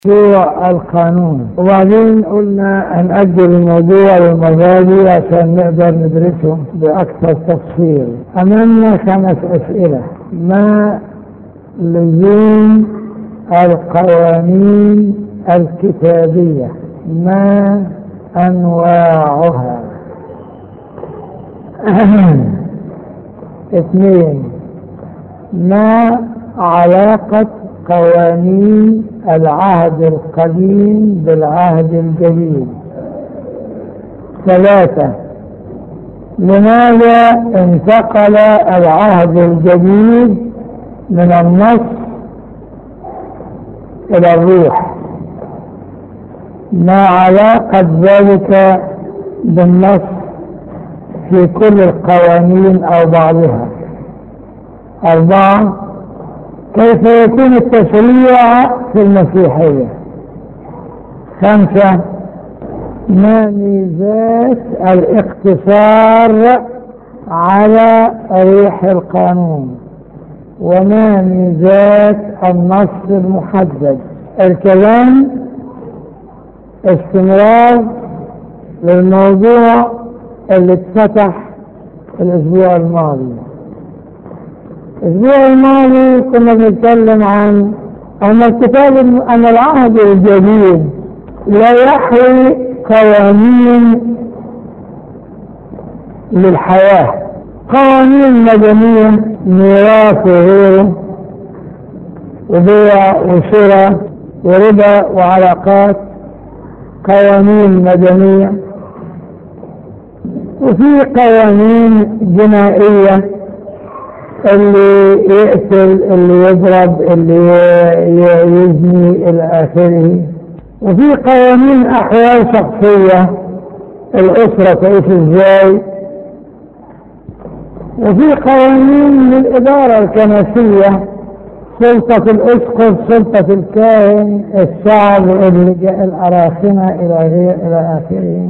موضوع القانون وبعدين قلنا هنأجل الموضوع للمرة دي عشان نقدر ندرسه بأكثر تفصيل أمامنا خمس أسئلة ما لزوم القوانين الكتابية ما أنواعها اثنين ما علاقة قوانين العهد القديم بالعهد الجديد ثلاثة لماذا انتقل العهد الجديد من النص إلى الروح ما علاقة ذلك بالنص في كل القوانين أو بعضها أربعة كيف يكون التشريع في المسيحية خمسة ما ميزات الاقتصار على ريح القانون وما ميزات النص المحدد الكلام استمرار للموضوع اللي اتفتح الاسبوع الماضي الاسبوع الماضي كنا بنتكلم عن ان الكتاب ان العهد الجديد لا يحوي قوانين للحياة قوانين مدنية ميراث وغيره وبيع وشراء وربا وعلاقات قوانين مدنية وفي قوانين جنائية اللي يقتل اللي يضرب اللي يزني إلى آخره وفي قوانين أحوال شخصية الأسرة تعيش إزاي وفي قوانين للإدارة الكنسية سلطة الأسقف سلطة الكاهن الشعب الأراخنة إلى غير إلى آخره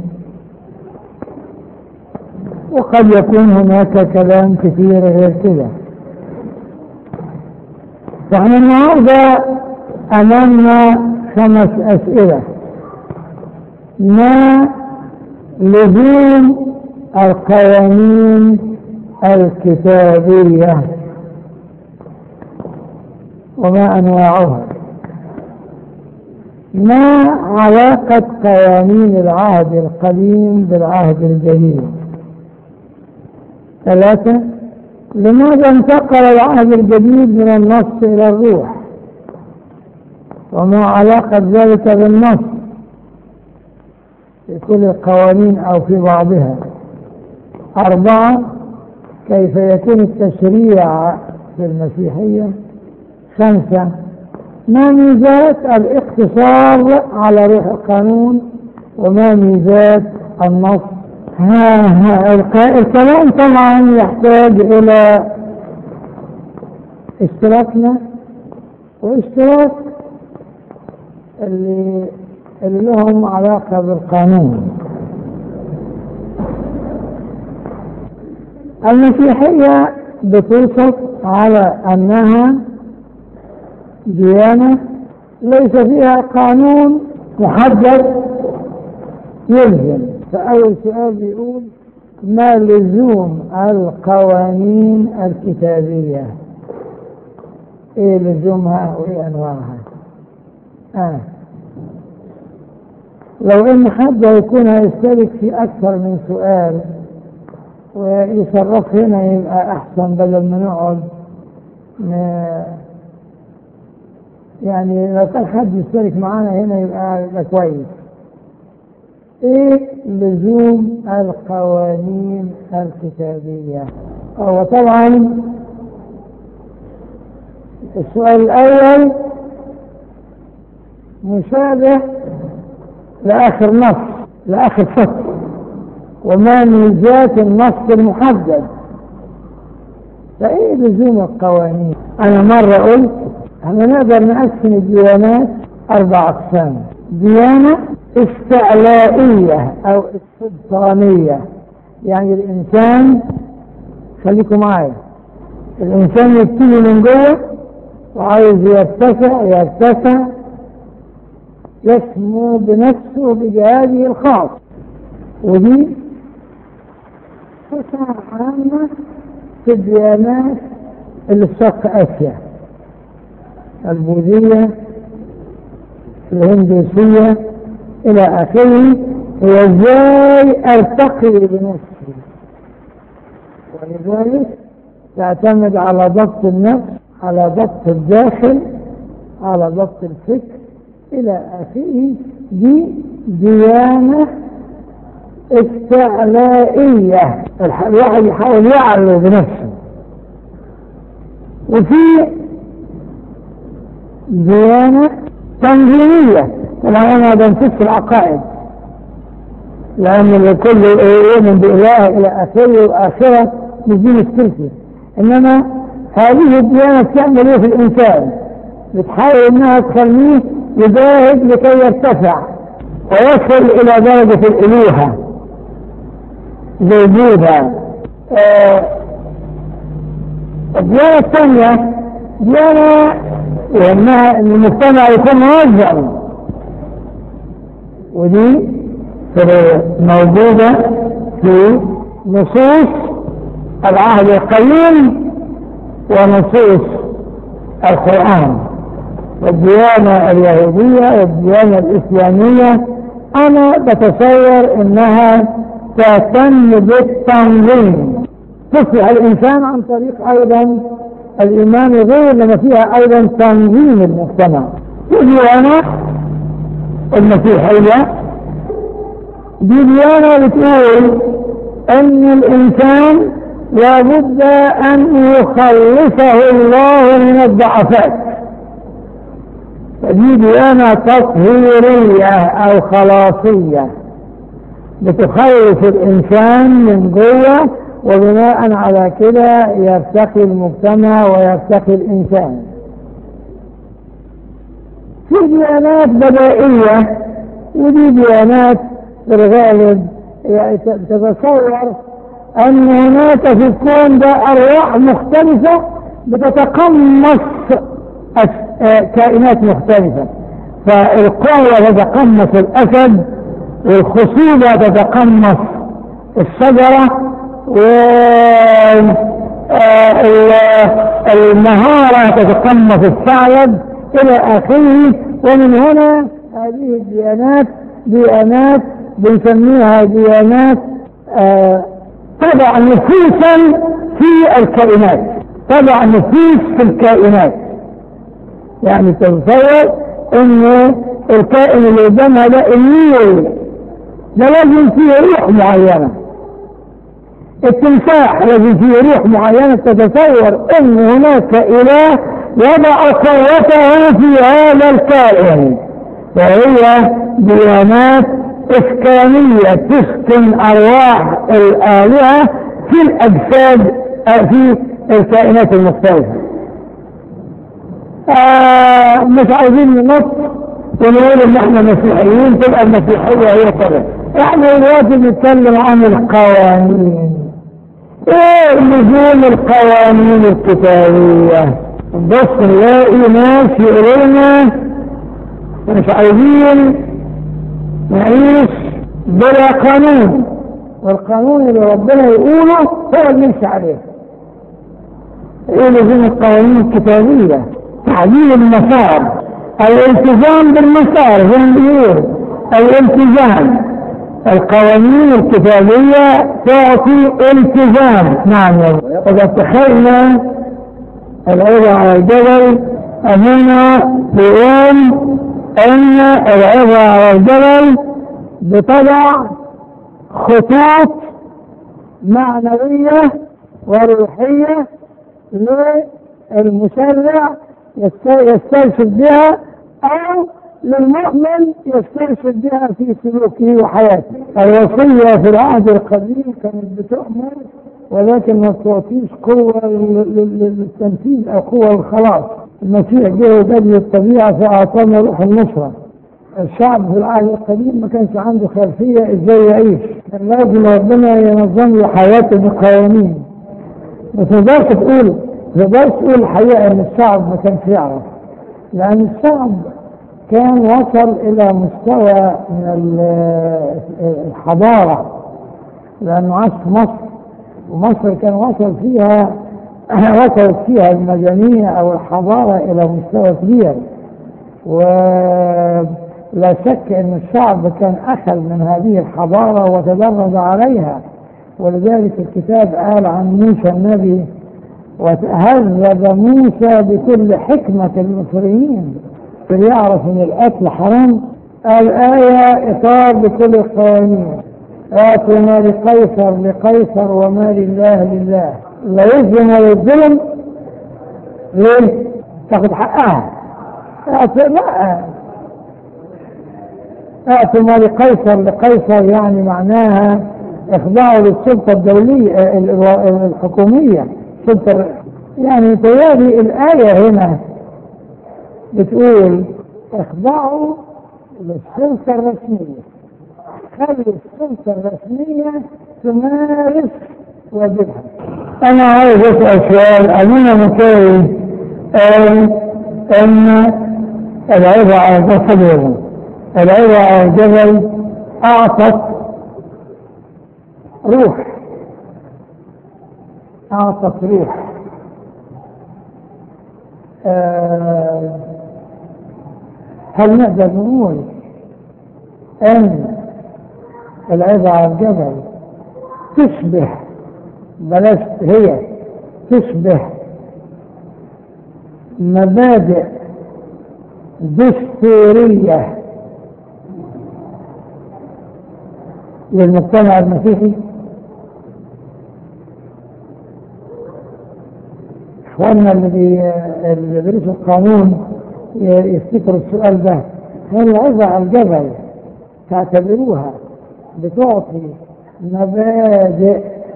وقد يكون هناك كلام كثير غير كده فاحنا النهارده امامنا خمس اسئله ما لزوم القوانين الكتابيه وما انواعها ما علاقه قوانين العهد القديم بالعهد الجديد ثلاثه لماذا انتقل العهد الجديد من النص إلى الروح وما علاقة ذلك بالنص في كل القوانين أو في بعضها أربعة كيف يكون التشريع في المسيحية خمسة ما ميزات الاقتصار على روح القانون وما ميزات النص ها ها الكلام طبعا يحتاج الى اشتراكنا واشتراك اللي, اللي لهم علاقة بالقانون المسيحية بتوصف على انها ديانة ليس فيها قانون محدد يلزم فأول سؤال بيقول ما لزوم القوانين الكتابية ايه لزومها وايه انواعها آه. لو ان حد يكون هيشترك في اكثر من سؤال ويصرف هنا يبقى احسن بدل ما نقعد يعني لو كان حد يشترك معانا هنا يبقى, يبقى كويس ايه لزوم القوانين الكتابية هو طبعا السؤال الاول مشابه لاخر نص لاخر فصل وما ميزات النص المحدد فايه لزوم القوانين انا مرة قلت احنا نقدر نقسم الديانات اربع اقسام ديانة استعلائية او استبطانية يعني الانسان خليكم معايا الانسان يبتدي من جوه وعايز يرتفع يرتفع يسمو بنفسه بجهاده الخاص ودي فكرة عامة في الديانات اللي في شرق آسيا البوذية الهندوسية إلى آخره هي ازاي ارتقي بنفسي ولذلك تعتمد على ضبط النفس على ضبط الداخل على ضبط الفكر إلى آخره دي ديانة استعلائية الواحد يحاول يعلو بنفسه وفي ديانة تنظيمية طبعا أنا بنفس العقائد لأن الكل يؤمن بإله إلى آخره وآخرة مش دي مشكلتي إنما هذه الديانة بتعمل إيه في الإنسان؟ بتحاول إنها تخليه يجاهد لكي يرتفع ويصل إلى درجة الإلوهة زي بوذا آه الديانة الثانية ديانة وإنها إن المجتمع يكون منظم ودي موجودة في نصوص العهد القديم ونصوص القرآن والديانة اليهودية والديانة الإسلامية أنا بتصور أنها تهتم بالتنظيم تصلح الإنسان عن طريق أيضا الإيمان غير لما فيها أيضا تنظيم المجتمع الديانة المسيحية دي ديانة بتقول أن الإنسان لابد أن يخلصه الله من الضعفات فدي ديانة تطهيرية أو خلاصية بتخلص الإنسان من جوه وبناء على كده يرتقي المجتمع ويرتقي الإنسان في ديانات بدائية ودي ديانات في الغالب يعني تتصور أن هناك في الكون ده أرواح مختلفة بتتقمص كائنات مختلفة فالقوة تتقمص الأسد والخصوبة تتقمص الشجرة والمهارة تتقمص الثعلب إلى آخره ومن هنا هذه الديانات ديانات بنسميها ديانات آه تضع نفوسا في الكائنات تضع نفوس في الكائنات يعني تتصور ان الكائن اللي قدامها ده النيل ده لازم فيه روح معينة التمساح لازم فيه روح معينة تتصور ان هناك اله وضع قوته في هذا الكائن وهي ديانات إسكانية تسكن أرواح الآلهة في الأجساد في الكائنات المختلفة آه مش عايزين ننط ونقول ان احنا مسيحيين تبقى المسيحية هي كده احنا دلوقتي بنتكلم عن القوانين ايه لزوم القوانين الكتابية بص نلاقي ناس يقولوا لنا مش عايزين نعيش بلا قانون والقانون اللي ربنا يقوله هو اللي نمشي عليه ايه لزوم القوانين الكتابية تعديل المسار الالتزام بالمسار زي ما بيقول الالتزام القوانين الكتابية تعطي التزام نعم إذا اتخذنا العظة على الجبل أمنا بيقول أن العظة على الجبل بتضع خطوط معنوية وروحية للمشرع يسترشد بها أو للمؤمن يسترشد بها في سلوكه وحياته الوصية في العهد القديم كانت بتؤمر ولكن ما تعطيش قوة للتنفيذ أو قوة للخلاص المسيح جه وجد الطبيعة فأعطانا روح النصرة الشعب في العهد القديم ما كانش عنده خلفية ازاي يعيش كان لازم ربنا ينظم له حياته بقوانين ما تقدرش تقول ما تقدرش تقول الحقيقة ان الشعب ما كانش يعرف لأن الشعب كان وصل إلى مستوى من ال- الحضارة لأنه عاش في مصر ومصر كان وصل فيها وصلت فيها المدنية أو الحضارة إلى مستوى كبير ولا شك أن الشعب كان أخذ من هذه الحضارة وتدرج عليها ولذلك الكتاب قال عن موسى النبي وهذب موسى بكل حكمة المصريين فليعرف ان القتل حرام الآية إطار بكل القوانين آتوا ما لقيصر لقيصر وما لله لله لا يظلم ولا يظلم ليه؟ تاخد حقها آتوا لا آتوا ما لقيصر لقيصر يعني معناها إخضاعه للسلطة الدولية ال- ال- الحكومية سلطة يعني تياري الآية هنا بتقول اخضعوا للسلطة الرسمية خلي السلطة الرسمية تمارس واجبها أنا عايز أسأل سؤال أمينة مكاوي قال أن العظة على الجبل العظة على الجبل أعطت روح أعطت روح آه هل نقدر نقول ان العظة على الجبل تشبه بلاش هي تشبه مبادئ دستورية للمجتمع المسيحي اخواننا اللي بي- اللي بيدرسوا القانون ي- يفتكروا السؤال ده هل العظة على الجبل تعتبروها بتعطي مبادئ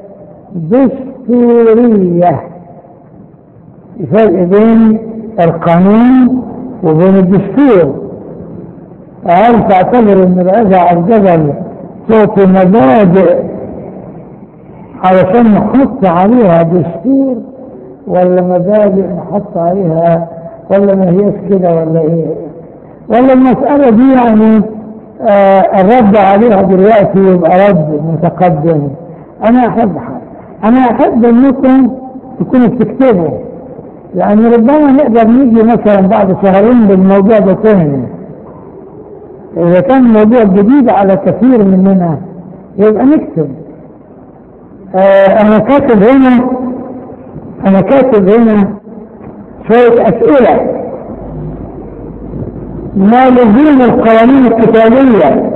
دستورية فرق بين القانون وبين الدستور هل تعتبر ان العظة على الجبل تعطي مبادئ علشان نحط عليها دستور ولا مبادئ نحط عليها ولا ما هيش كده ولا ايه ولا المسألة دي يعني آه الرد عليها دلوقتي يبقى رد متقدم انا احب انا احب انكم تكونوا بتكتبوا يعني ربما نقدر نيجي مثلا بعد شهرين بالموضوع ده تاني اذا كان موضوع جديد على كثير مننا يبقى نكتب آه انا كاتب هنا انا كاتب هنا شوية اسئلة ما لزوم القوانين القتالية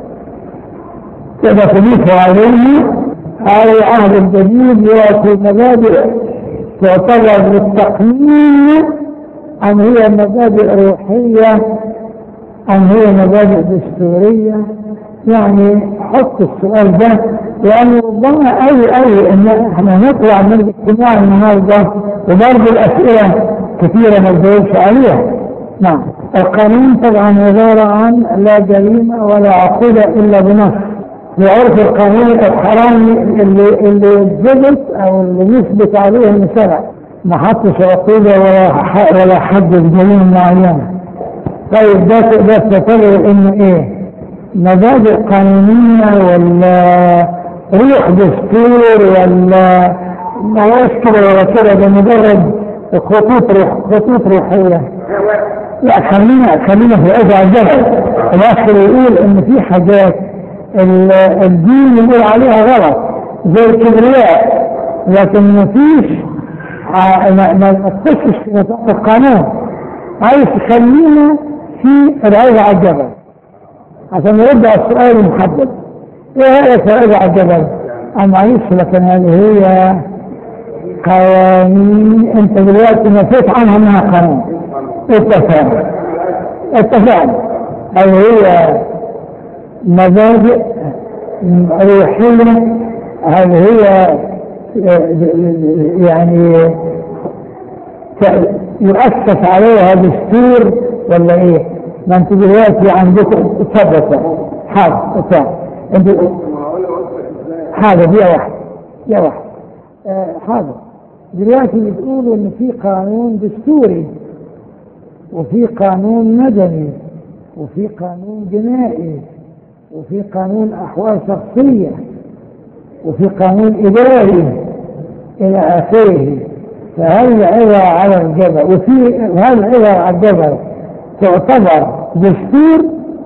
تقدر تضيف عليه هذا العهد الجديد يعطي مبادئ تعتبر للتقنين أم هي مبادئ روحية أم هي مبادئ دستورية يعني حط السؤال ده لأنه ربما أي أي إن إحنا نطلع من الاجتماع النهارده وبرضه الأسئلة كثيرة ما نجاوبش عليها نعم القانون طبعا عبارة عن لا جريمة ولا عقوبة إلا بنص في عرف القانون الحرامي اللي اللي يتضبط أو اللي يثبت عليه إنه سرق ما حطش عقوبة ولا ح- ولا حد جريمة معينة طيب ده تقدر تعتبر إنه إيه؟ مبادئ قانونية ولا روح دستور ولا ما هوش كده ولا كده ده مجرد خطوط روح خطوط روحية لا خلينا خلينا في أوضع الجبل الآخر يقول إن في حاجات ال- الدين يقول عليها غلط زي الكبرياء لكن ما فيش ع- ما ما ما تخشش في نطاق القانون عايز تخلينا في العوضة على الجبل عشان نرد على السؤال المحدد ايه رأيك في العوضة على الجبل؟ أنا معلش لكن هذه هي قوانين انت دلوقتي نسيت عنها انها قانون اتفقنا اتفقنا هذه هي مبادئ روحية هذه هي يعني يؤسس عليها دستور ولا ايه؟ ما انت دلوقتي عندكم اتفضل حاضر اتفضل انت حاضر دي واحدة دي واحدة آه حاضر دلوقتي بتقولوا ان في قانون دستوري وفي قانون مدني وفي قانون جنائي وفي قانون أحوال شخصية وفي قانون إداري إلى آخره فهل العبرة على الجبل وفي هل العبرة على الجبل تعتبر دستور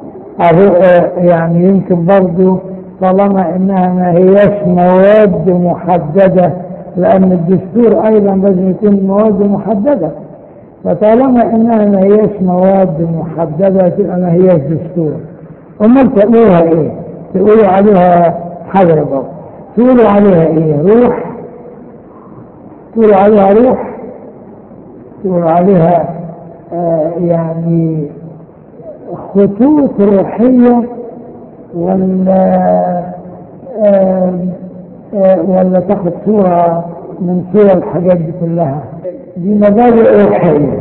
يعني يمكن برضه طالما انها ما هياش مواد محددة لان الدستور ايضا لازم يكون مواد محددة فطالما انها ما هياش مواد محددة تبقى ما هياش دستور امال تقولوها ايه تقولوا عليها حاجة برضه تقولوا عليها ايه روح تقولوا عليها روح تقولوا عليها آه يعني خطوط روحية ولا آه آه ولا تاخد صورة من صور الحاجات دي كلها دي مبادئ روحية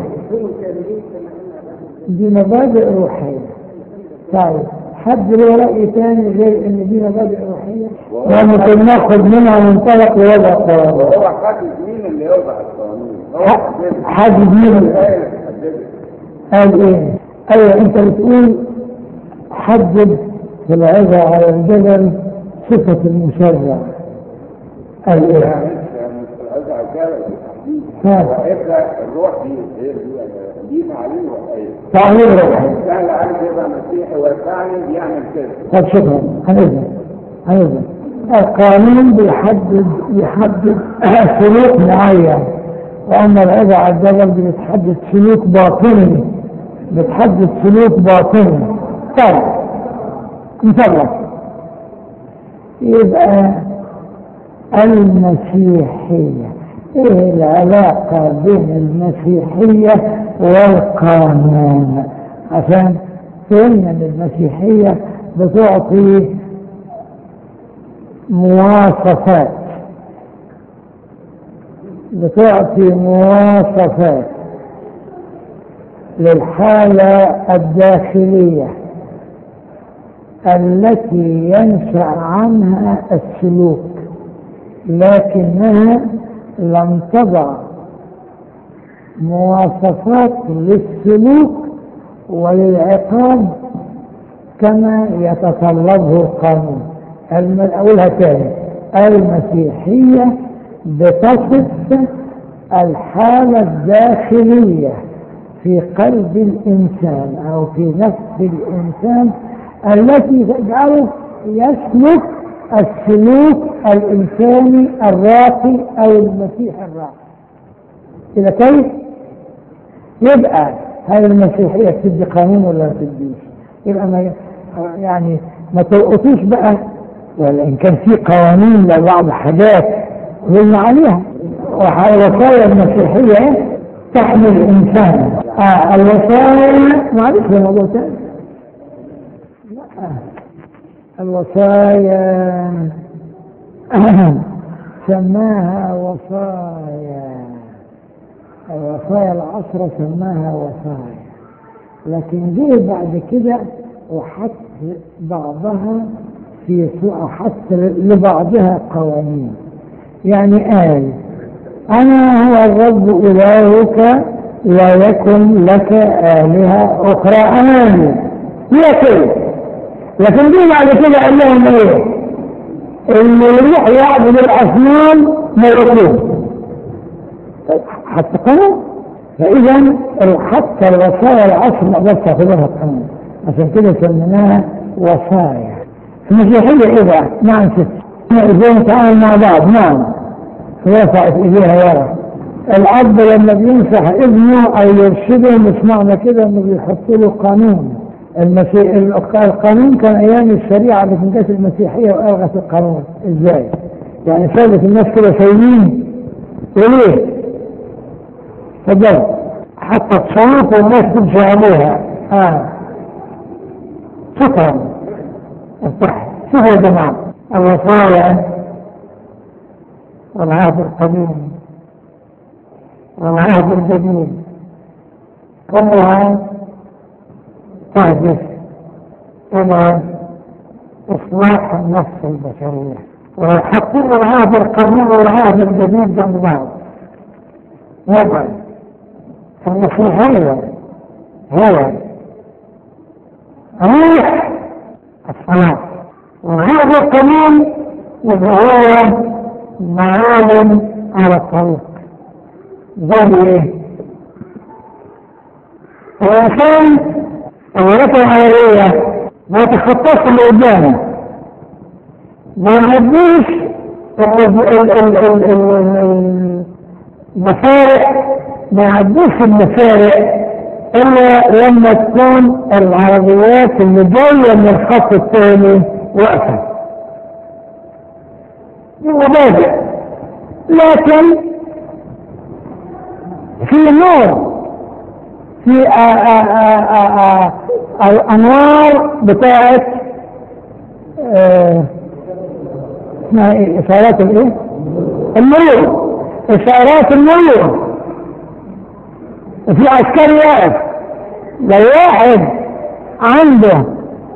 دي مبادئ روحية طيب حد له رأي تاني غير ان دي مبادئ روحية وممكن ناخد منها منطلق لوضع قرار هو حاجز مين اللي يوضع القانون هو حاجز مين الآية اللي بتحدده قال ايه ايوه انت بتقول حدد في العظة على الجبل صفة المشرع قال ايه يعني مش في الأزهر الجبل بالتحديد ها. وإبقى الروح دي هي دي دي تعليم روحية تعليم روحي سهل عايز يبقى مسيحي ويستعمل يعمل كده طب شكرا هنبدأ هنبدأ القانون بيحدد يحدد سلوك معين وأما العظة على الجبل دي بتحدد سلوك باطني بتحدد سلوك باطني طيب مثلث يبقى المسيحية ايه العلاقة بين المسيحية والقانون عشان فهمنا ان المسيحية بتعطي مواصفات بتعطي مواصفات للحالة الداخلية التي ينشأ عنها السلوك لكنها لم تضع مواصفات للسلوك وللعقاب كما يتطلبه القانون الم- أقولها تاني المسيحية بتصف الحالة الداخلية في قلب الإنسان أو في نفس الإنسان التي تجعله يسلك السلوك الإنساني الراقي أو المسيح الراقي إذا كيف يبقى هل المسيحية بتدي قانون ولا ما بتديش يبقى ما يعني ما تلقطوش بقى ولا إن كان في قوانين لبعض حاجات قلنا عليها ووصايا المسيحية تحمي الإنسان آه الوصايا معلش ده موضوع تاني لا الوصايا سماها وصايا الوصايا العشرة سماها وصايا لكن جه بعد كده وحط بعضها في سوء حط لبعضها قوانين يعني قال أنا هو الرب إلهك لا يكن لك آلهة أخرى أمامي هي كده لكن دي بعد كده قال لهم إيه؟ اللي يروح يعبد الأصنام ما يقتلوه حتى قانون فإذا حتى الوصايا العشر ما اقدرش اعتبرها قانون عشان كده سميناها وصايا المسيحية إيه بقى؟ نعم ست ازاي نتعامل مع بعض نعم رفعت ايديها ورا الاب لما بينصح ابنه او يرشده مش معنى كده انه بيحط له قانون المسيح القانون كان ايام الشريعه لكن جت المسيحيه والغت القانون ازاي؟ يعني سابت الناس كده سايبين وليه؟ تفضل حتى تصوت والناس تمشي عليها اه شكرا صح شوفوا يا جماعه الوصايا والعهد القديم والعهد الجديد كلها تهدف إلى إصلاح النفس البشرية وحاطين العهد القديم والعهد الجديد جنب بعض وضع المسيحية هو روح الصلاة وهذا القانون وهو معالم على الطريق زي ايه؟ الإنسان الولايات العربية ما تخطاش اللي قدامه ما يعديش المفارق ما يعديش المفارق الا لما تكون العربيات اللي جايه من الخط الثاني واقفه دي مبادئ لكن في نور في الانوار بتاعت اسمها ايه اشارات الايه النور اشارات النور وفي عسكري واقف لو واحد عنده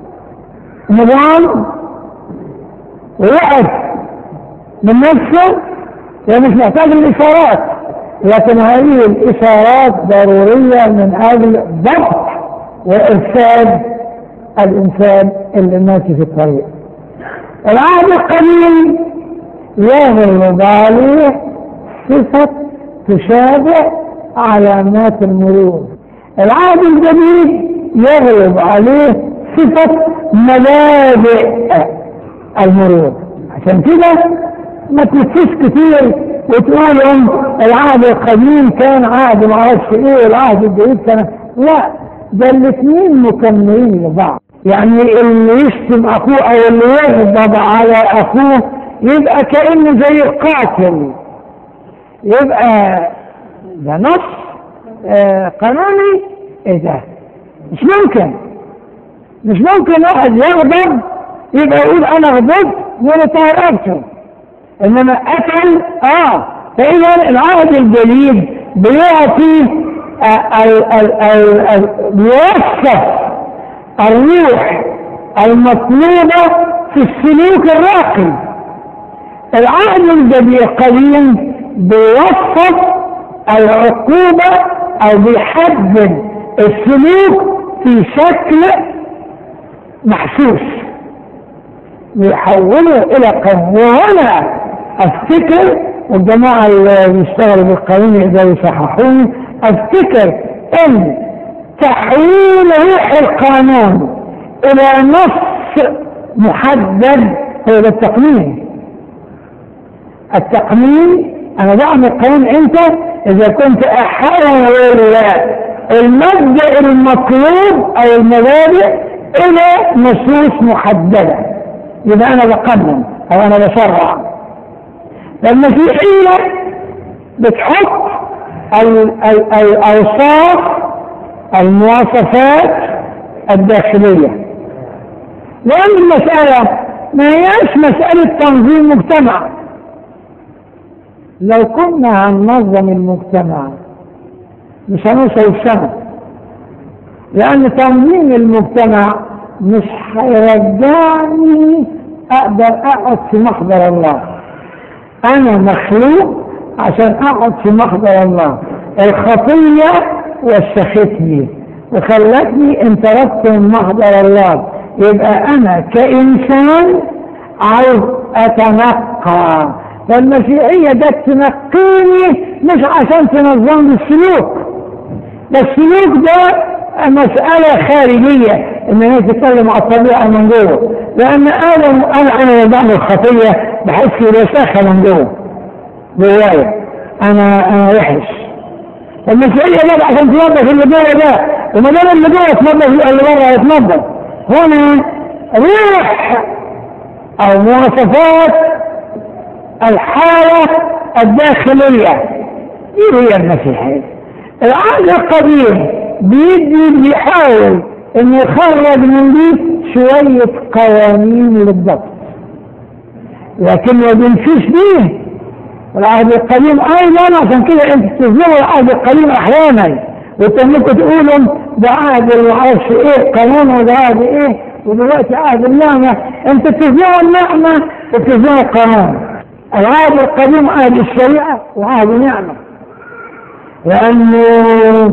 نظام ووقف من نفسه يعني مش محتاج الاشارات لكن هذه الاشارات ضرورية من اجل ضبط وارشاد الانسان اللي ماشي في الطريق العهد القديم يغلب عليه صفة تشابه علامات المرور العهد الجديد يغلب عليه صفة مبادئ المرور عشان كده ما تنسيش كتير وتقول ان العهد القديم كان عهد ما اعرفش ايه والعهد الجديد كان لا ده الاثنين مكملين لبعض يعني اللي يشتم اخوه او اللي يغضب على اخوه يبقى كانه زي القاتل يبقى ده نص آه قانوني ايه ده مش ممكن مش ممكن واحد يغضب يبقى يقول انا غضبت ونطهر رقبته انما قتل اه فاذا العهد الجديد بيعطي بيوصف الروح المطلوبة في السلوك الراقي العهد الجديد القديم بيوصف العقوبة او بيحدد السلوك في شكل محسوس يحوله الى قانون وهنا افتكر والجماعة اللي بيشتغلوا بالقانون يقدروا يصححوني افتكر ان تحويل روح القانون الى نص محدد هو ده التقنين التقنين انا بعمل قانون انت اذا كنت احول المبدأ المطلوب او المبادئ الى نصوص محددة يبقى انا بقنن او انا بشرع فالمسيحية بتحط الاوصاف المواصفات الداخلية لان المسألة ما هياش مسألة تنظيم مجتمع لو كنا هننظم المجتمع مش هنوصل السنة لأن تنظيم المجتمع مش هيرجعني أقدر أقعد في محضر الله أنا مخلوق عشان أقعد في محضر الله الخطية وسختني وخلتني انطردت من محضر الله يبقى أنا كإنسان عاوز أتنقى فالمسيحية ده تنقيني مش عشان تنظم لي السلوك ده السلوك ده مسألة خارجية ان الناس تتكلم على الطبيعة من جوه لان ادم انا انا بعمل خطية بحس بوساخة من جوه جوايا انا انا وحش المسيحية ده عشان تنظف اللي جوه ده وما دام اللي جوه يتنظف اللي بره يتنظف هنا روح او مواصفات الحالة الداخلية ايه هي المسيحية العهد القديم بيدي بيحاول انه يخرج من دي شوية قوانين للضبط لكن ما بيمشيش بيه العهد القديم ايضا عشان كده انت تظلموا العهد القديم احيانا وتنكوا تقولوا ده عهد اللي معرفش ايه قانون وده عهد ايه ودلوقتي عهد النعمة انت تظلموا النعمة وتظلموا القانون العهد القديم عهد الشريعة وعهد نعمة لأنه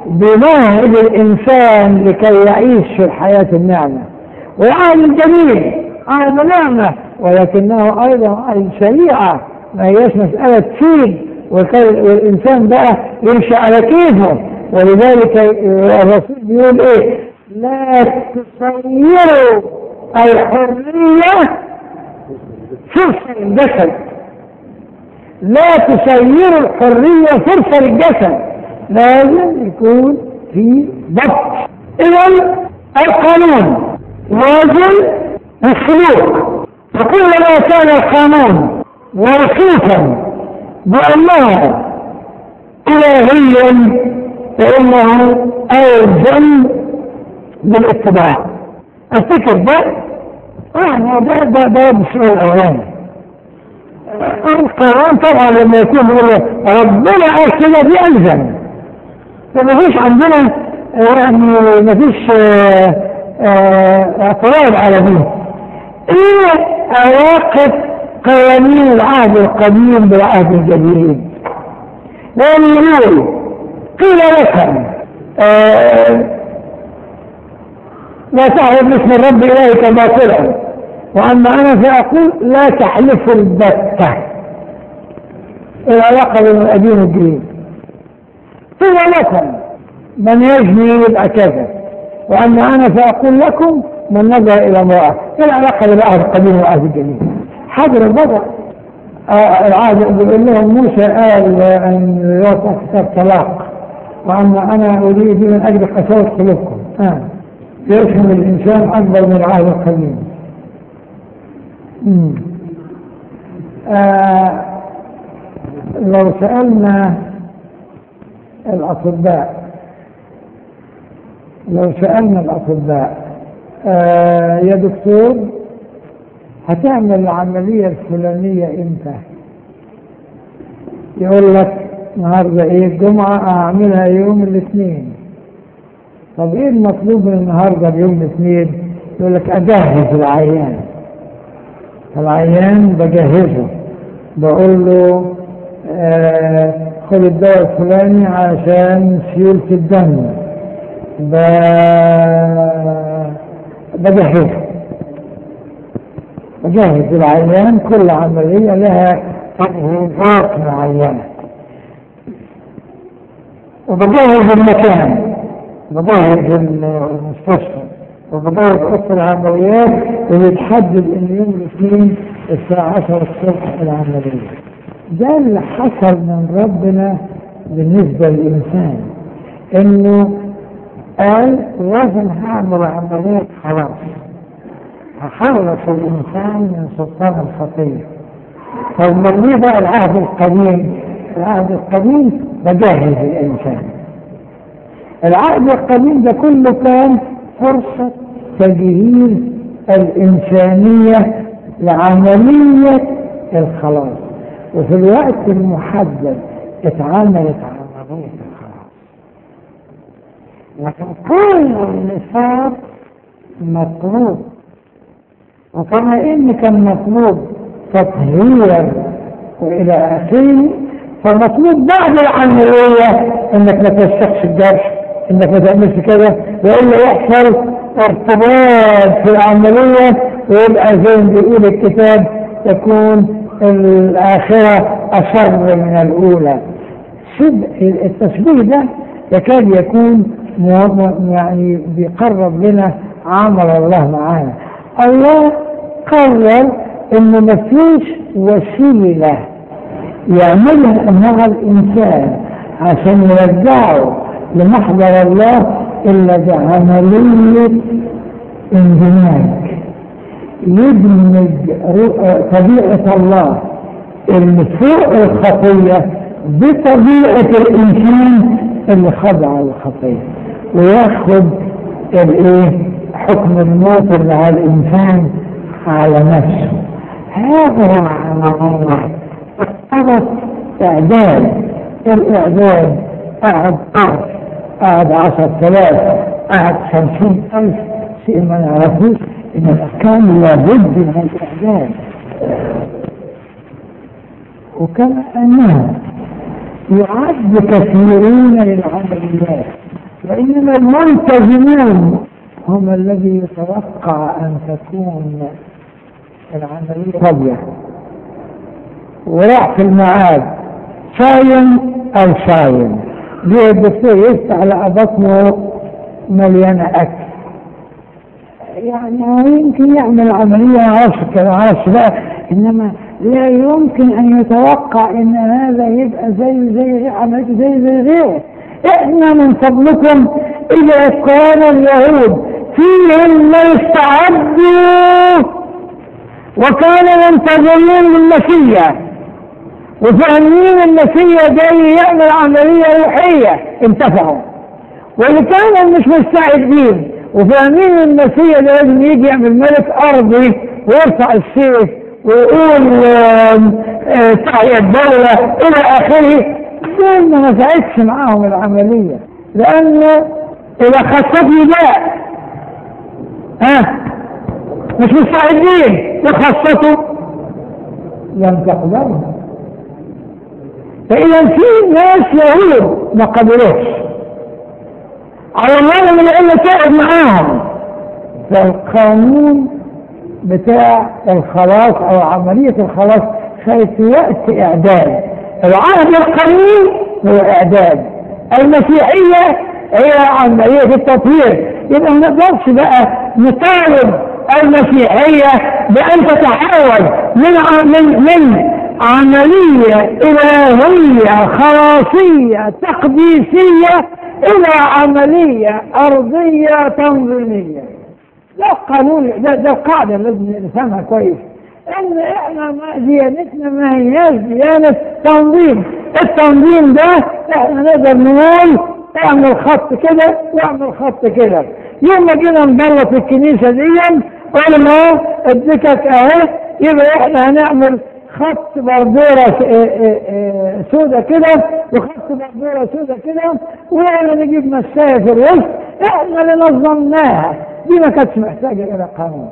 بمهد الإنسان لكي يعيش في الحياة النعمة والعهد الجميل عهد نعمة ولكنه أيضا عهد شريعة ما هياش مسألة تسيب والإنسان بقى يمشي على كيفه ولذلك الرسول بيقول إيه لا تصيروا الحرية فرصة للجسد لا تسيروا الحرية فرصة للجسد لازم يكون في ضبط إذا القانون لازم السلوك وكلما كان القانون موصوفا بأنه إلهيا فإنه ألزم بالاتباع الفكر ده يعني ده ده ده بالشيء الأولاني القرآن طبعا لما يكون يقول ربنا قال كده بيلزم فما فيش عندنا يعني ما فيش اعتراض على دي ايه علاقة قوانين العهد القديم بالعهد الجديد لأن يقول قيل لكم آه لا تعرف اسم الرب إلهك باطلا وأما أنا فأقول لا تحلفوا البتة العلاقة بين القديم والجديد قيل لكم من يجني يبقى كذا وأما أنا فأقول لكم من نظر إلى امرأة العلاقة بين العهد القديم والعهد الجديد حجر البضع آه العهد بيقول لهم موسى قال أن يوقع كتاب طلاق وأما أنا أريد من أجل قساوة قلوبكم آه. يفهم الإنسان أكبر من العهد القديم آه لو سألنا الأطباء لو سألنا الأطباء آه يا دكتور هتعمل العملية الفلانية امتى يقول لك النهارده ايه الجمعة اعملها يوم الاثنين طب ايه المطلوب من النهارده بيوم الاثنين يقول لك اجهز العيان العيان بجهزه بقول له آه خد الدواء الفلاني عشان سيولة الدم ب... بجهزه بجهز العيان كل عملية لها تجهيزات معينة وبجهز المكان بجهز المستشفى وبجهز أوضة العمليات وبيتحدد إن يوم الاثنين الساعة 10 الصبح العملية ده اللي حصل من ربنا بالنسبة للإنسان إنه قال لازم هعمل عملية خلاص هخلص الإنسان من سلطان الخطية طب من ليه بقى العهد القديم؟ العهد القديم بجهز الإنسان العهد القديم ده كله كان فرصة تجهيز الإنسانية لعملية الخلاص وفي الوقت المحدد اتعملت عملية الخلاص لكن كل اللي صار مطلوب وكما ان كان مطلوب تطهير والى اخره فالمطلوب بعد العملية انك ما تستخدمش الجرح انك ما تعملش كده والا يحصل ارتباط في العملية ويبقى زي ما بيقول الكتاب تكون الآخرة أشر من الأولى التشبيه ده يكاد يكون يعني بيقرب لنا عمل الله معانا الله قرر انه ما فيش وسيلة يعملها مع الانسان عشان يرجعه لمحضر الله الا بعملية اندماج يدمج طبيعة الله اللي فوق الخطية بطبيعة الإنسان اللي خضع للخطية وياخد الايه حكم الموت اللي على الإنسان على نفسه هذا العملية اختلف إعداد الإعداد قعد ألف قعد عشر ثلاث قعد خمسين ألف شيء ما نعرفوش إن الأحكام لابد من الإعداد وكما أنها يعد كثيرون للعمليات وإنما الملتزمون هم الذي يتوقع أن تكون العملية فاضية وراح في المعاد صايم أو صايم جه الدكتور يفتح على بطنه مليانة أكل يعني هو يمكن يعمل عملية عارف كده عارف بقى إنما لا يمكن أن يتوقع إن هذا يبقى زي زي عملية زي زي غيره إحنا من فضلكم إذا كان اليهود فيهم ما يستعدوا وكانوا منتظرين للمسيح وفاهمين المسيح جاي يعمل عملية روحية انتفعوا واللي كانوا مش مستعدين وفاهمين المسيح ده لازم يجي يعمل ملك أرضي ويرفع السيف ويقول تحيا الدولة إلى آخره دول ما نفعتش معاهم العملية لأن إذا خصتني ده ها مش مستعدين يخصصوا لم تقبلها فإذا في ناس يهود ما قبلوش على الرغم من انه تعب معاهم فالقانون بتاع الخلاص او عملية الخلاص خدت وقت اعداد العهد القانوني هو اعداد المسيحية هي عملية التطهير يبقى ما نقدرش بقى نطالب المسيحية بأن تتحول من من من عملية إلهية خلاصية تقديسية إلى عملية أرضية تنظيمية ده القانون ده, ده القاعدة لازم نفهمها كويس إن إحنا ما ديانتنا ما هياش ديانة تنظيم التنظيم ده إحنا نقدر نقول اعمل خط كده واعمل خط كده يوم ما جينا نبلط الكنيسة دي قلنا الدكك اهي يبقى احنا هنعمل خط بردورة سودة كده وخط بردورة سودة كده واحنا نجيب مساية في الوسط احنا اللي نظمناها دي ما كانتش محتاجة الى قانون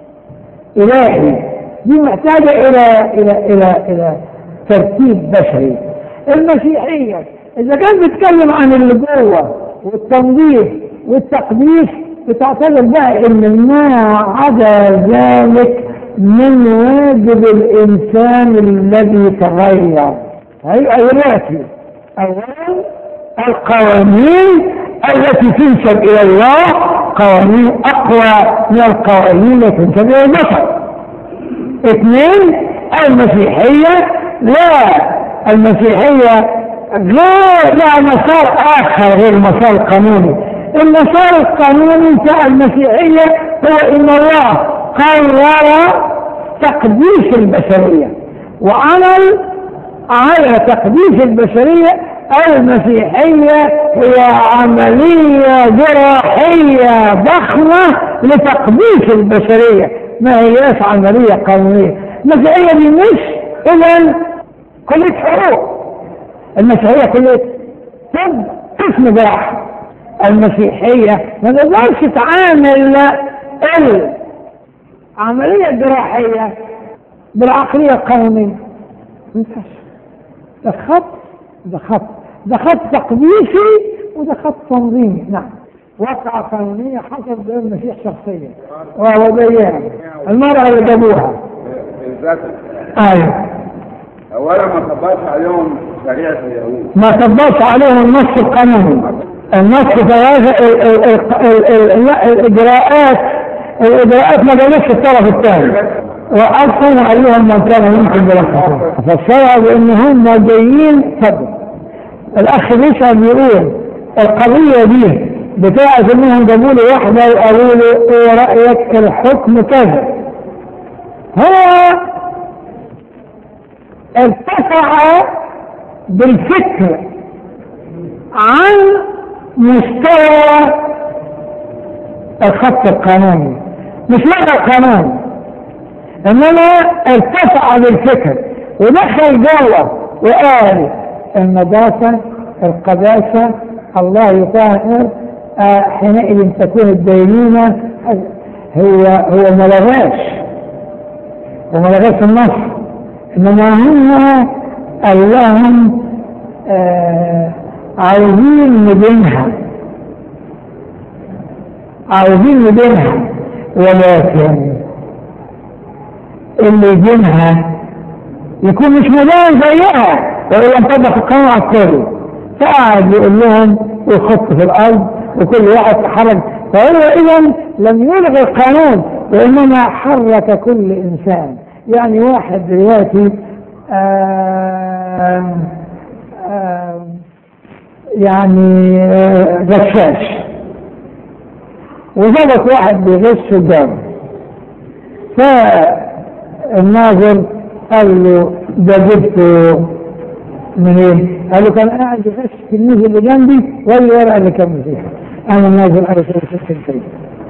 الهي دي محتاجة الى الى الى الى ترتيب بشري المسيحية اذا كان بيتكلم عن اللي جوه والتنظيف والتقديس بتعتبر بقى ان ما عدا ذلك من واجب الانسان الذي تغير هيبقى دلوقتي اولا القوانين التي تنسب الى الله قوانين اقوى من القوانين التي تنسب الى البشر اثنين المسيحيه لا المسيحيه غير لها مسار اخر غير المسار القانوني المسار القانوني بتاع المسيحيه هو ان الله قرر تقديس البشريه وعمل على تقديس البشريه المسيحيه هي عمليه جراحيه ضخمه لتقديس البشريه ما هياش عمليه قانونيه المسيحيه دي مش اذا كليه حقوق المسيحية كلية طب قسم جراحة المسيحية ما تقدرش تعامل العملية الجراحية بالعقلية القانونية ما ينفعش ده خط ده خط ده خط تقديسي وده خط تنظيمي نعم وقعة قانونية حصل بين المسيح شخصيا وهو بيان المرأة اللي جابوها بالذات ايوه اولا ما طبقش عليهم شريعه اليهود ما طبقش عليهم النص القانوني النص في هذا ال- ال- ال- ال- ال- لا، الاجراءات الاجراءات ما جابتش الطرف الثاني واصلا قال لهم من كان يمكن بلغته فالشرع بان هم جايين فضل الاخ بيسال بيقول القضيه دي بتاعت انهم جابوا لي واحده وقالوا له ايه رايك الحكم كذا هو ارتفع بالفكر عن مستوى الخط القانوني مش لغى القانون انما ارتفع بالفكر ودخل جوه وقال النظافه القداسه الله يطهر آه، حينئذ تكون الدينونه هو هو ما لغاش هو ما لغاش النص انما هم قال لهم آه عاوزين ندينها عاوزين ندينها ولكن اللي يدينها يكون مش مدان زيها وإلا انطبق القانون على الكل فقعد يقول لهم ويخط في الأرض وكل واحد تحرك فهو إذا لم يلغي القانون وإنما حرك كل إنسان يعني واحد دلوقتي آه آه يعني آه غشاش وظبط واحد بيغش قدامه فالناظر قال له ده جبته منين؟ قال له كان قاعد يغش التلميذ اللي جنبي والورقه اللي كان فيها انا الناظر قال له شفت انت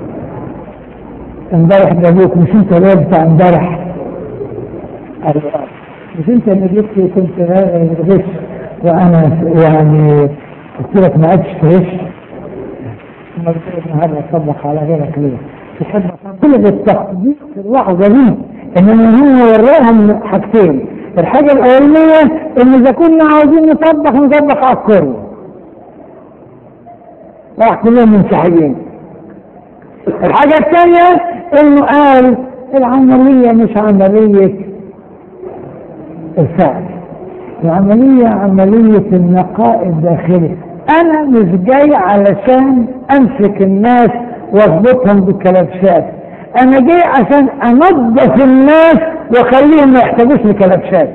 امبارح جابوك مش انت الواد بتاع امبارح قال له آه. مش انت اللي جبت كنت غش وانا يعني قلت لك ما عادش تغش ما بتقول النهارده اطبق على غيرك ليه؟ تحب كل التطبيق في اللحظه دي انما هو وراهم حاجتين الحاجه الاولانيه ان اذا كنا عاوزين نطبق نطبق على الكل راح كلهم منسحبين الحاجه الثانيه انه قال العمليه مش عمليه الفعل العمليه عمليه النقاء الداخلي انا مش جاي علشان امسك الناس واظبطهم بكلبشات انا جاي عشان انظف الناس واخليهم ما يحتاجوش لكلبشات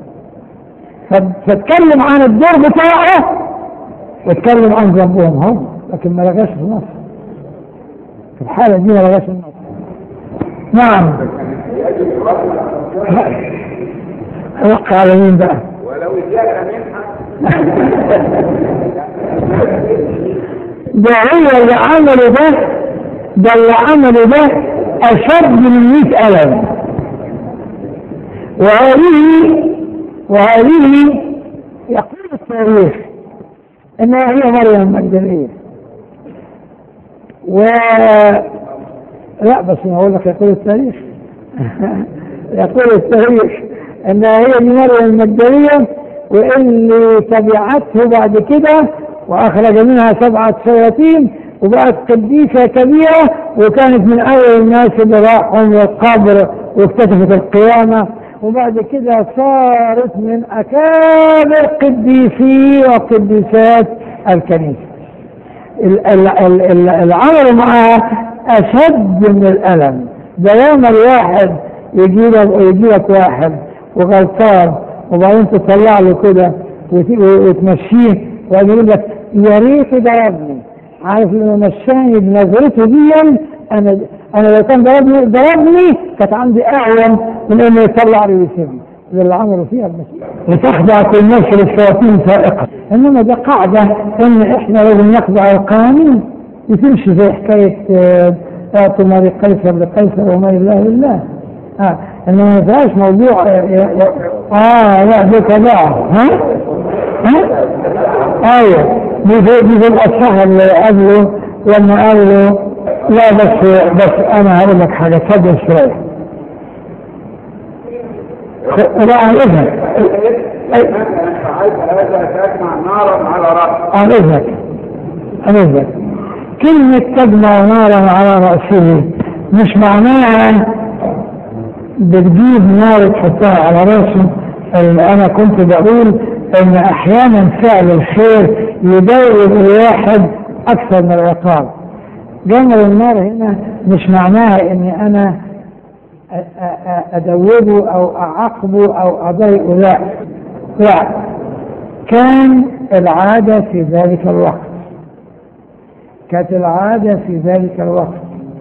فاتكلم عن الدور بتاعه واتكلم عن ذنبهم هم لكن ما لغاش في مصر في الحالة دي ما لغاش في مصر نعم وقع على مين بقى ولو اداك منحة ده هو اللي عمله ده ده اللي عمله ده أشد من مئة ألم وهذه وهذه يقول التاريخ انها هي مريم المجدلية و لا بس ما اقول لك يقول التاريخ يقول التاريخ انها هي دي مريم المجدلية واللي تبعته بعد كده واخرج منها سبعة شياطين وبقت قديسة كبيرة وكانت من أول الناس اللي راحوا القبر واكتشفت القيامة وبعد كده صارت من أكابر قديسي وقديسات الكنيسة ال- ال- ال- ال- العمل معها أشد من الألم ده يوم الواحد يجي لك يجي لك واحد وغلطان وبعدين تطلع له كده وت- وتمشيه وبعدين يقول لك يا ريت ضربني عارف لما مشاني بنظرته دي انا انا لو كان ضربني ضربني كانت عندي اعلم من انه يطلع لي ويسيبني ده اللي عملوا فيها المسيح لتخضع كل نفس للشياطين فائقة انما ده قاعدة ان احنا لازم نخضع القانون يتمشي زي حكاية آه، اعطوا ما لقيصر لقيصر وما لله لله اه انما ما فيهاش موضوع اه, آه, آه لا ده كذا ها ها ايوه دي في دي في الاصحاح اللي قبله لما قال له لا بس بس انا هقول لك حاجه اتفضل شويه خ- لا عن اذنك انت فعلت هذا تجمع نارا على رأس عن اذنك عن اذنك كلمة تجمع نارا على رأسه مش معناها بتجيب نار تحطها على راسه ال- انا كنت بقول ان احيانا فعل الخير يدور الواحد اكثر من العقاب جمر النار هنا مش معناها اني انا أ- أ- أ- ادوبه او اعاقبه او اضايقه لا لا كان العادة في ذلك الوقت كانت العادة في ذلك الوقت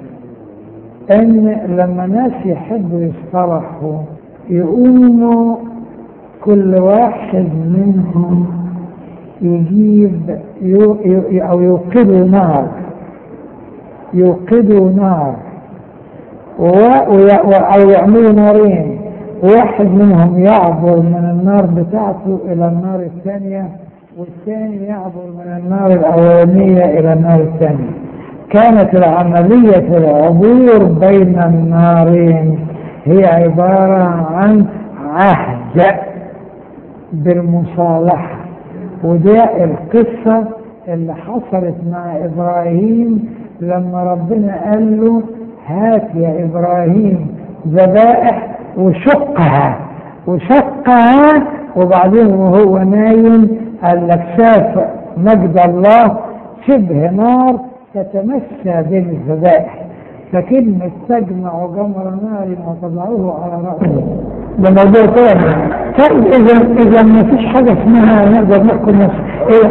ان لما ناس يحبوا يصطلحوا يقوموا كل واحد منهم يجيب يو يو او يوقدوا نار يوقدوا نار و- وي- و- او يعملوا نارين واحد منهم يعبر من النار بتاعته الى النار الثانية والثاني يعبر من النار الاولانية الى النار الثانية كانت العملية العبور بين النارين هي عبارة عن عهد بالمصالحة وده القصة اللي حصلت مع إبراهيم لما ربنا قال له هات يا إبراهيم ذبائح وشقها وشقها وبعدين وهو نايم قال لك شاف مجد الله شبه نار تتمشى بين الذبائح فكلمة تجمع جمر نار وتضعه على رأسه ده موضوع تاني طيب إذا إذا ما فيش حاجة اسمها نقدر نحكم نفس إيه؟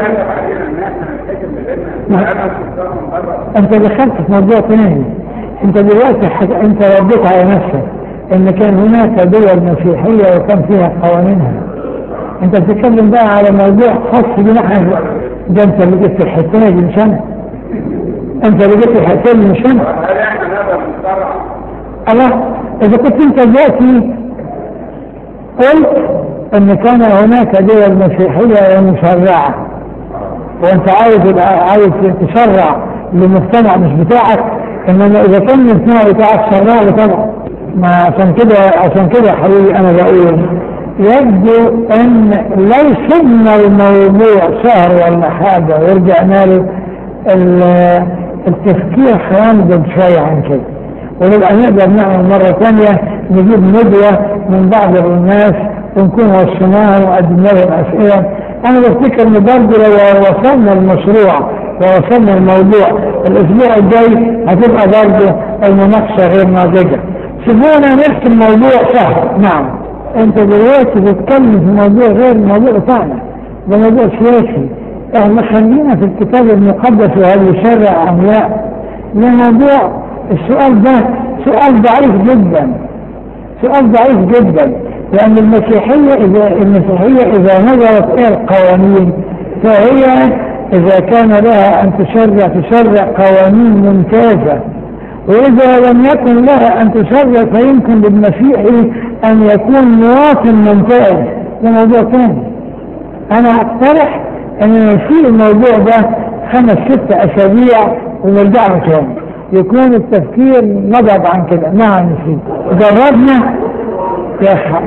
أنت دخلت في موضوع تاني أنت دلوقتي حاجة أنت رديت على نفسك إن كان هناك دول مسيحية وكان فيها قوانينها أنت بتتكلم بقى على موضوع خاص بنا احنا ده أنت اللي جبت الحتة دي مش أنا أنت اللي جبت الحتة دي مش أنا هل احنا نقدر نتبرع؟ الله إذا كنت أنت دلوقتي قلت أن كان هناك دول مسيحية ومشرعة وأنت عايز يبقى عايز تشرع لمجتمع مش بتاعك إنما إذا كان المجتمع بتاعك شرع له طبعا ما عشان كده عشان كده يا حبيبي أنا بقول يبدو أن لو سبنا الموضوع شهر ولا حاجة ورجعنا له ال- التفكير هينضج شوية عن كده ونبقى نقدر نعمل مرة ثانية نجيب ندوة من بعض الناس ونكون وصلناها وقدمنا لهم أسئلة أنا بفتكر إن برضه لو وصلنا المشروع ووصلنا الموضوع الأسبوع الجاي هتبقى برضه المناقشة غير ناضجة سيبونا نحكي الموضوع سهل نعم أنت دلوقتي بتتكلم في موضوع غير الموضوع بتاعنا ده موضوع سياسي احنا خلينا في الكتاب المقدس وهل يشرع أم لا ده موضوع السؤال ده سؤال ضعيف جدا سؤال ضعيف جدا لأن المسيحية إذا المسيحية إذا نظرت إلى القوانين فهي إذا كان لها أن تشرع تشرع قوانين ممتازة وإذا لم يكن لها أن تشرع فيمكن للمسيحي أن يكون مواطن ممتاز ده موضوع ثاني أنا أقترح أن نشيل الموضوع ده خمس ست أسابيع ونرجع له تاني يكون التفكير نضج عن كده نعم نسيت جربنا يا حرام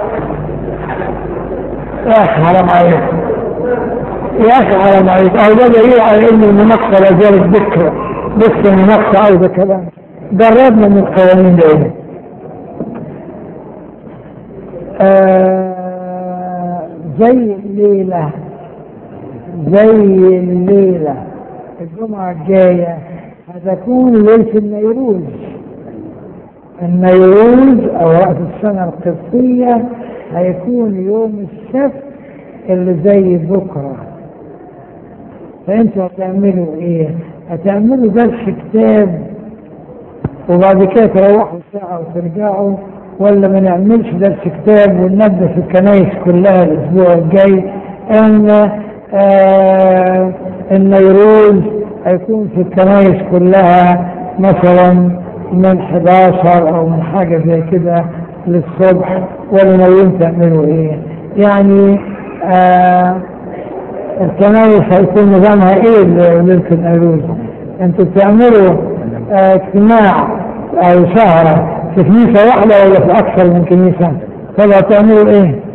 يا حرام عليك يا اخي حرام عليك او ده دليل على ان المناقشه لا زالت بكره بس المناقشه عاوزه كلام جربنا من القوانين دي آه زي الليله زي الليله الجمعه الجايه هتكون ليله النيروز النيروز او رأس السنة القبطية هيكون يوم السبت اللي زي بكرة فانتوا هتعملوا ايه هتعملوا درس كتاب وبعد كده تروحوا ساعة وترجعوا ولا ما نعملش درس كتاب وننبه في الكنايس كلها الاسبوع الجاي ان آه النيروز هيكون في الكنايس كلها مثلا من 11 او من حاجة زي كده للصبح ولا ناويين تعملوا ايه يعني آه الكنايس هيكون نظامها ايه ليلة النيروز انتوا بتعملوا آه اجتماع او سهرة في كنيسة واحدة ولا في اكثر من كنيسة طب هتعملوا ايه